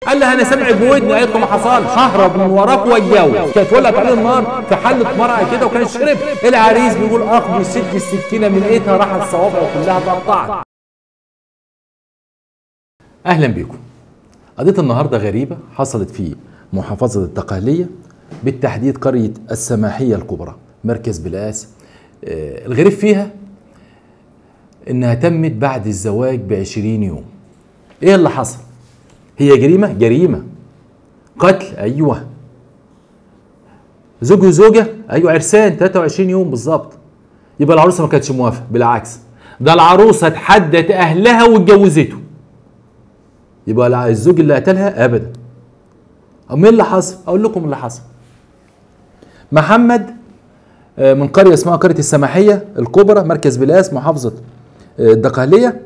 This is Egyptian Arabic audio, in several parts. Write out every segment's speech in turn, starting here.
قال لها انا سامع بودني قالت له ما حصلش ههرب من وراك واتجوز كانت ولعت عليه النار في حله مرقه كده وكان شرب العريس بيقول اخ بيسد السكينه من ايدها راحت صوابعه كلها اتقطعت اهلا بكم قضيه النهارده غريبه حصلت في محافظه الدقهليه بالتحديد قريه السماحيه الكبرى مركز بلاس آه، الغريب فيها انها تمت بعد الزواج بعشرين يوم ايه اللي حصل هي جريمة جريمة قتل ايوه زوج وزوجة ايوه عرسان 23 يوم بالظبط يبقى العروسة ما كانتش موافقة بالعكس ده العروسة اتحدت اهلها واتجوزته يبقى الع- الزوج اللي قتلها ابدا أم ايه اللي حصل اقول لكم اللي حصل محمد آه، من قرية اسمها قرية السماحية الكبرى مركز بلاس محافظة آه، الدقهلية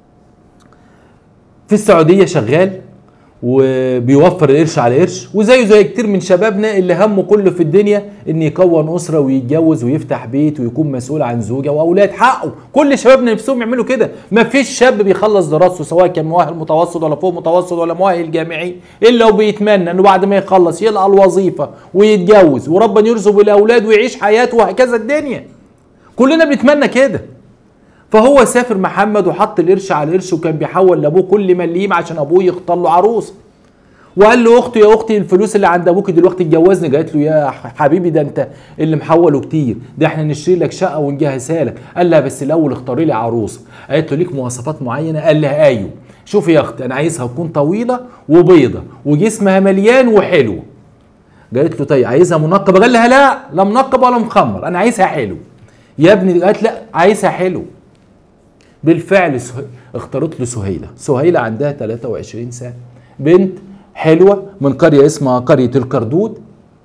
في السعودية شغال وبيوفر القرش على قرش وزيه زي كتير من شبابنا اللي همه كله في الدنيا ان يكون اسره ويتجوز ويفتح بيت ويكون مسؤول عن زوجه واولاد حقه كل شبابنا نفسهم يعملوا كده ما فيش شاب بيخلص دراسته سواء كان مؤهل متوسط ولا فوق متوسط ولا مؤهل جامعي الا وبيتمنى انه بعد ما يخلص يلقى الوظيفه ويتجوز وربنا يرزقه بالاولاد ويعيش حياته وهكذا الدنيا كلنا بنتمنى كده فهو سافر محمد وحط القرش على القرش وكان بيحول لابوه كل مليم عشان ابوه يختار له عروسه وقال له اخته يا اختي الفلوس اللي عند ابوك دلوقتي اتجوزني قالت له يا حبيبي ده انت اللي محوله كتير ده احنا نشتري لك شقه ونجهزها لك قال لها بس الاول اختاري لي عروسه قالت له ليك مواصفات معينه قال لها ايوه شوفي يا اختي انا عايزها تكون طويله وبيضه وجسمها مليان وحلو قالت له طيب عايزها منقبه قال لها لا لا منقبه ولا مخمر انا عايزها حلو يا ابني قالت لا عايزها حلو بالفعل سه... اختارت له سهيله سهيله عندها 23 سنه بنت حلوه من قريه اسمها قريه الكردود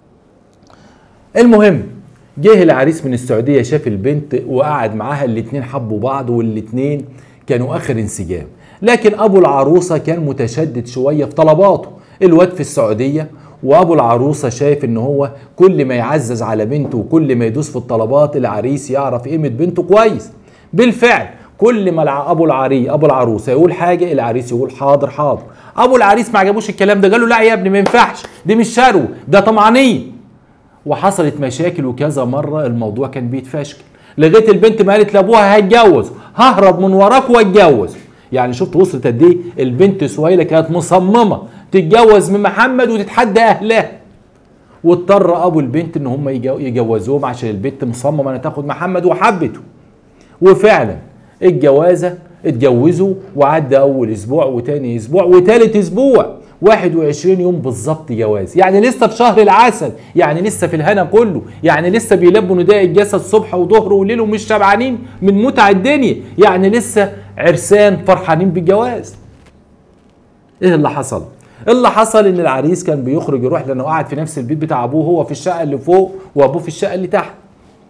المهم جه العريس من السعوديه شاف البنت وقعد معاها الاتنين حبوا بعض والاتنين كانوا اخر انسجام لكن ابو العروسه كان متشدد شويه في طلباته الواد في السعوديه وابو العروسه شايف ان هو كل ما يعزز على بنته وكل ما يدوس في الطلبات العريس يعرف قيمه بنته كويس بالفعل كل ما الع- ابو العري ابو العروسه يقول حاجه العريس يقول حاضر حاضر ابو العريس ما عجبوش الكلام ده قال له لا يا ابني ما ينفعش دي مش شروه ده طمعانيه وحصلت مشاكل وكذا مره الموضوع كان بيتفشكل لغايه البنت ما قالت لابوها هتجوز ههرب من وراك واتجوز يعني شفت وصلت قد ايه البنت سهيله كانت مصممه تتجوز من محمد وتتحدى اهلها واضطر ابو البنت ان هم يجو- يجوزوهم عشان البنت مصممه انها تاخد محمد وحبته وفعلا الجوازه اتجوزوا وعدى اول اسبوع وتاني اسبوع وتالت اسبوع 21 يوم بالظبط جواز يعني لسه في شهر العسل يعني لسه في الهنا كله يعني لسه بيلبوا نداء الجسد صبح وظهر وليل ومش شبعانين من متع الدنيا يعني لسه عرسان فرحانين بالجواز ايه اللي حصل اللي حصل ان العريس كان بيخرج يروح لانه قاعد في نفس البيت بتاع ابوه هو في الشقه اللي فوق وابوه في الشقه اللي تحت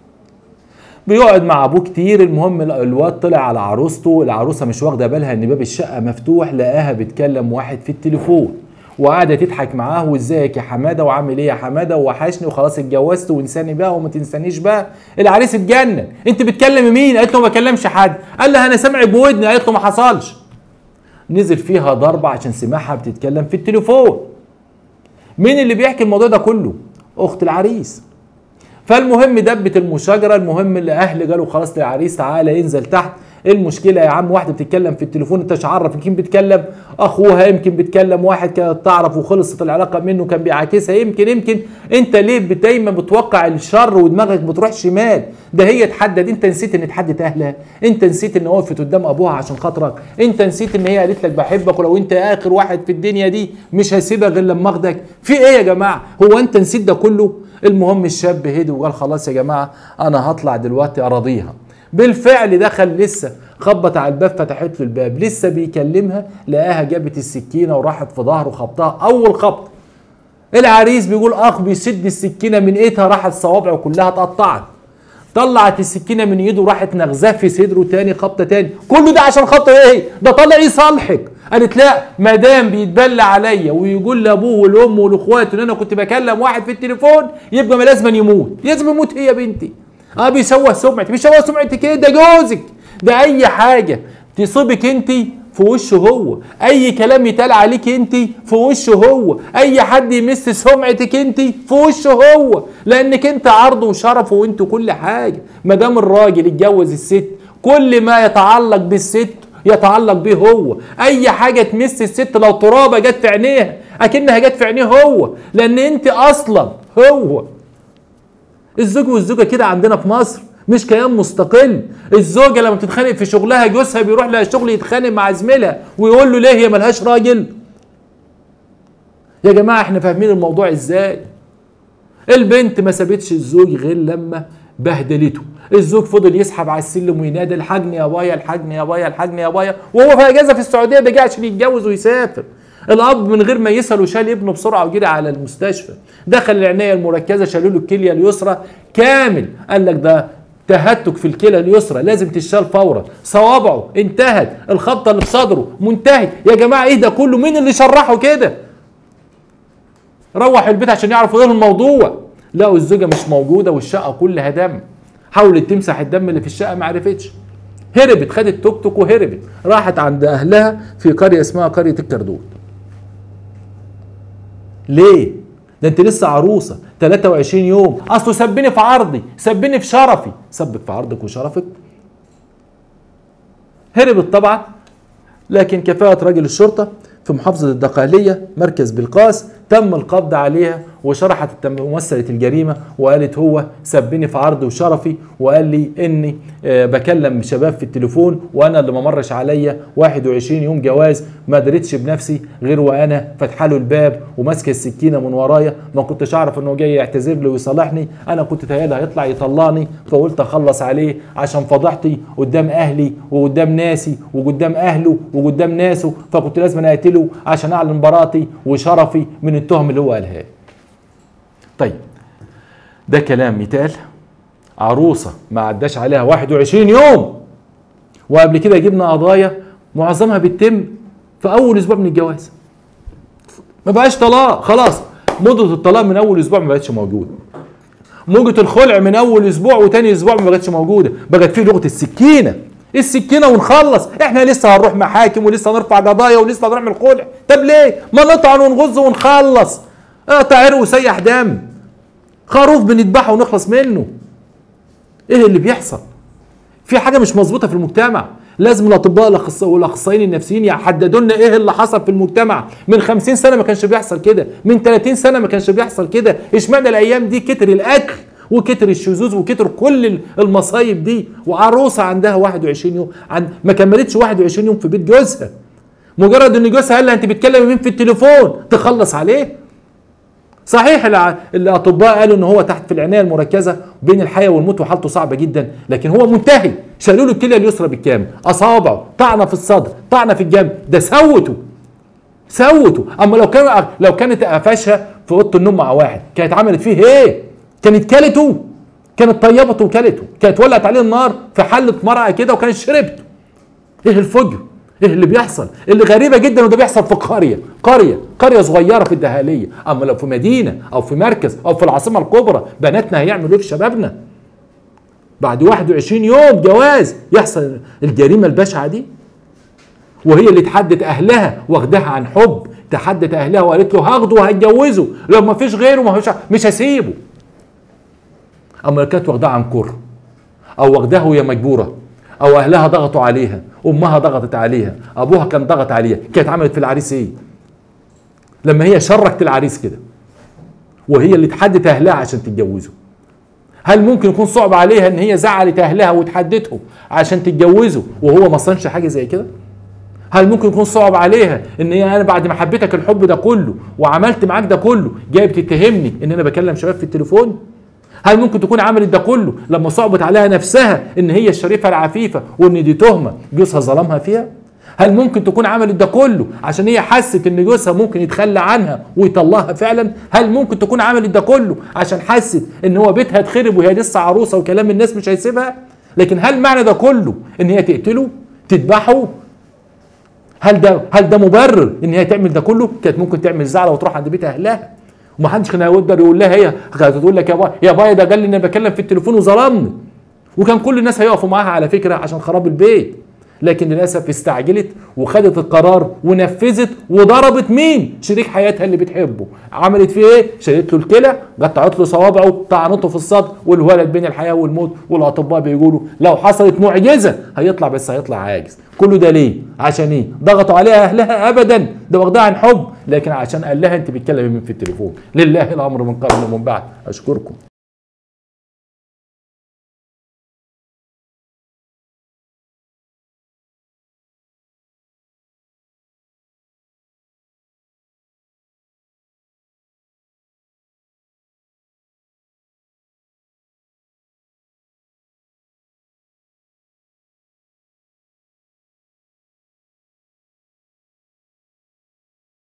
بيقعد مع ابوه كتير المهم ال- الواد طلع على عروسته العروسه مش واخده بالها ان باب الشقه مفتوح لقاها بتكلم واحد في التليفون وقاعده تضحك معاه وازيك يا حماده وعامل ايه يا حماده وحشني وخلاص اتجوزت وانساني بقى وما تنسانيش بقى العريس اتجنن انت بتكلم مين قالت له ما بكلمش حد قال لها انا سامع بودني قالت له ما حصلش نزل فيها ضربه عشان سمعها بتتكلم في التليفون مين اللي بيحكي الموضوع ده كله اخت العريس فالمهم دبت المشاجره المهم اللي اهل قالوا خلاص للعريس تعالى انزل تحت ايه المشكله يا عم واحده بتتكلم في التليفون انت مش عارف يمكن بتكلم اخوها يمكن بتكلم واحد كانت تعرف وخلصت العلاقه منه كان بيعاكسها يمكن يمكن انت ليه بت- دايما بتوقع الشر ودماغك بتروح شمال ده هي تحدد انت نسيت ان تحدد اهلها انت نسيت ان وقفت قدام ابوها عشان خاطرك انت نسيت ان هي قالت لك بحبك ولو انت اخر واحد في الدنيا دي مش هسيبك غير لما اخدك في ايه يا جماعه هو انت نسيت ده كله المهم الشاب هدي وقال خلاص يا جماعه انا هطلع دلوقتي اراضيها بالفعل دخل لسه خبط على الباب فتحت له الباب لسه بيكلمها لقاها جابت السكينه وراحت في ظهره خبطها اول خبط العريس بيقول اخ بيسد السكينه من ايدها راحت صوابعه كلها اتقطعت طلعت السكينه من ايده وراحت نغزاه في صدره تاني خبطه تاني كله ده عشان خاطر ايه ده طلع يصالحك قالت لا ما دام بيتبلى عليا ويقول لابوه والام والاخوات ان انا كنت بكلم واحد في التليفون يبقى ما لازم يموت لازم يموت هي يا بنتي اه بيشوه سمعتي بيشوه سمعتك ايه ده جوزك ده اي حاجه تصيبك انت في وشه هو اي كلام يتقال عليك انت في وشه هو اي حد يمس سمعتك انت في وشه هو لانك انت عرضه وشرفه وانت كل حاجه ما دام الراجل اتجوز الست كل ما يتعلق بالست يتعلق بيه هو اي حاجه تمس الست لو ترابه جت في عينيها اكنها جت في عينيه هو لان انت اصلا هو الزوج والزوجه كده عندنا في مصر مش كيان مستقل الزوجه لما بتتخانق في شغلها جوزها بيروح لها الشغل يتخانق مع زميلها ويقول له ليه هي ملهاش راجل يا جماعه احنا فاهمين الموضوع ازاي البنت ما سابتش الزوج غير لما بهدلته الزوج فضل يسحب على السلم وينادي الحجني يا بايا الحجني يا بايا الحجني يا بايا وهو في اجازه في السعوديه ده جه عشان يتجوز ويسافر الاب من غير ما يسال وشال ابنه بسرعه وجري على المستشفى دخل العنايه المركزه شالوا له الكليه اليسرى كامل قال لك ده تهتك في الكلى اليسرى لازم تشال فورا صوابعه انتهت الخبطه اللي في صدره منتهي يا جماعه ايه ده كله مين اللي شرحه كده روح البيت عشان يعرفوا ايه الموضوع لقوا الزوجه مش موجوده والشقه كلها دم حاولت تمسح الدم اللي في الشقه ما عرفتش هربت خدت توك توك وهربت راحت عند اهلها في قريه اسمها قريه الكردون ليه ده انت لسه عروسه 23 يوم اصله سبني في عرضي سبني في شرفي سبك في عرضك وشرفك هربت طبعا لكن كفاءة رجل الشرطة في محافظة الدقهلية مركز بلقاس تم القبض عليها وشرحت التم- ممثلة الجريمة وقالت هو سبني في عرضي وشرفي وقال لي اني آه، بكلم شباب في التليفون وانا اللي ما مرش عليا 21 يوم جواز ما دريتش بنفسي غير وانا فاتحه له الباب وماسكه السكينه من ورايا ما كنتش اعرف انه جاي يعتذر لي ويصالحني انا كنت تهيألي هيطلع يطلعني فقلت اخلص عليه عشان فضحتي قدام اهلي وقدام ناسي وقدام اهله وقدام ناسه فكنت لازم أنا اقتله عشان اعلن براءتي وشرفي من التهم اللي هو قالها لي. طيب ده كلام مثال عروسه ما عداش عليها 21 يوم وقبل كده جبنا قضايا معظمها بتتم في اول اسبوع من الجواز ما بقاش طلاق خلاص مدة الطلاق من اول اسبوع ما بقتش موجوده موجة الخلع من اول اسبوع وتاني اسبوع ما بقتش موجوده بقت في لغه السكينه السكينه ونخلص احنا لسه هنروح محاكم ولسه هنرفع قضايا ولسه هنعمل خلع طب ليه ما نطعن ونغز ونخلص اقطع عرق وسيح دم خروف بنذبحه ونخلص منه ايه اللي بيحصل في حاجه مش مظبوطه في المجتمع لازم الاطباء الأخص- والاخصائيين النفسيين يحددوا لنا ايه اللي حصل في المجتمع من 50 سنه ما كانش بيحصل كده من 30 سنه ما كانش بيحصل كده اشمعنى الايام دي كتر القتل وكتر الشذوذ وكتر كل ال- المصايب دي وعروسه عندها 21 يوم عن ما كملتش 21 يوم في بيت جوزها مجرد ان جوزها قال لها انت بتكلم مين في التليفون تخلص عليه صحيح الع- الاطباء قالوا ان هو تحت في العنايه المركزه بين الحياه والموت وحالته صعبه جدا لكن هو منتهي شالوا له الكليه اليسرى بالكامل اصابعه طعنه في الصدر طعنه في الجنب ده سوته سوته اما لو كان لو كانت قفشها في اوضه النوم مع واحد كانت عملت فيه ايه كانت كلته كانت طيبته وكلته كانت ولعت عليه النار في حله مرقه كده وكانت شربته ايه الفجر ايه اللي بيحصل اللي غريبه جدا وده بيحصل في قريه قريه قريه صغيره في الدهاليه اما لو في مدينه او في مركز او في العاصمه الكبرى بناتنا هيعملوا ايه في شبابنا بعد 21 يوم جواز يحصل الجريمه البشعه دي وهي اللي تحدد اهلها واخدها عن حب تحدد اهلها وقالت له هاخده وهتجوزه لو ما فيش غيره ما فيش مش هسيبه اما لو كانت واخداه عن كره او واخداها وهي مجبوره او اهلها ضغطوا عليها امها ضغطت عليها ابوها كان ضغط عليها كانت عملت في العريس ايه لما هي شركت العريس كده وهي اللي تحدد اهلها عشان تتجوزه هل ممكن يكون صعب عليها ان هي زعلت اهلها وتحددهم عشان تتجوزه وهو ما صنش حاجه زي كده هل ممكن يكون صعب عليها ان هي انا بعد ما حبيتك الحب ده كله وعملت معاك ده كله جاي بتتهمني ان انا بكلم شباب في التليفون هل ممكن تكون عملت ده كله لما صعبت عليها نفسها ان هي الشريفه العفيفه وان دي تهمه جوزها ظلمها فيها هل ممكن تكون عملت ده كله عشان هي حست ان جوزها ممكن يتخلى عنها ويطلقها فعلا هل ممكن تكون عملت ده كله عشان حست ان هو بيتها اتخرب وهي لسه عروسه وكلام الناس مش هيسيبها لكن هل معنى ده كله ان هي تقتله تذبحه هل ده هل ده مبرر ان هي تعمل ده كله كانت ممكن تعمل زعله وتروح عند بيت اهلها ومحدش كان هيقدر يقول لها هي كانت تقول لك يا باي يا باي ده قال لي اني بكلم في التليفون وظلمني وكان كل الناس هيقفوا معاها على فكره عشان خراب البيت لكن للاسف استعجلت وخدت القرار ونفذت وضربت مين شريك حياتها اللي بتحبه عملت فيه ايه شالت له الكلى قطعت له صوابعه طعنته في الصدر والولد بين الحياه والموت والاطباء بيقولوا لو حصلت معجزه هيطلع بس هيطلع عاجز كله ده ليه عشان ايه ضغطوا عليها اهلها ابدا ده واخدها عن حب لكن عشان قال لها انت بتكلمي مين في التليفون لله الامر من قبل ومن بعد اشكركم